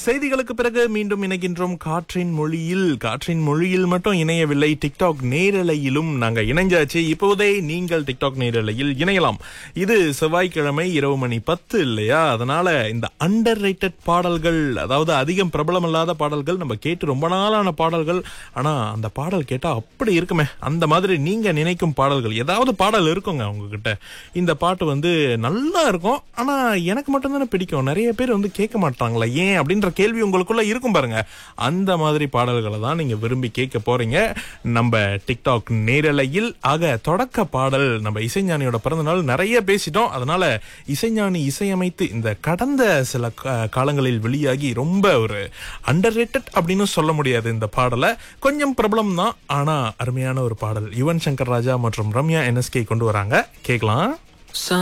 செய்திகளுக்கு பிறகு மீண்டும் இணைகின்றோம் காற்றின் மொழியில் காற்றின் மொழியில் மட்டும் இணையவில்லை டிக்டாக் நேரலையிலும் நாங்க இணைஞ்சாச்சு இப்போதே நீங்கள் டிக்டாக் நேரலையில் இணையலாம் இது செவ்வாய்க்கிழமை இரவு மணி பத்து இல்லையா அதனால இந்த அண்டர் பாடல்கள் அதாவது அதிகம் பிரபலமில்லாத பாடல்கள் நம்ம கேட்டு ரொம்ப நாளான பாடல்கள் ஆனா அந்த பாடல் கேட்டா அப்படி இருக்குமே அந்த மாதிரி நீங்க நினைக்கும் பாடல்கள் ஏதாவது பாடல் இருக்குங்க உங்ககிட்ட இந்த பாட்டு வந்து நல்லா இருக்கும் ஆனா எனக்கு மட்டும் தானே பிடிக்கும் நிறைய பேர் வந்து கேட்க மாட்டாங்களா ஏன் அப்படின்ற கேள்வி உங்களுக்குள்ள இருக்கும் பாருங்க அந்த மாதிரி பாடல்களை தான் நீங்க விரும்பி கேட்க போறீங்க நம்ம டிக்டாக் நேரலையில் ஆக தொடக்க பாடல் நம்ம இசைஞானியோட பிறந்த நாள் நிறைய பேசிட்டோம் அதனால இசைஞானி இசையமைத்து இந்த கடந்த சில கா- காலங்களில் வெளியாகி ரொம்ப ஒரு அண்டர் அப்படின்னு சொல்ல முடியாது இந்த பாடலை கொஞ்சம் பிரபலம் தான் ஆனா அருமையான ஒரு பாடல் யுவன் சங்கர் ராஜா மற்றும் ரம்யா என்எஸ்கே கொண்டு வராங்க கேட்கலாம்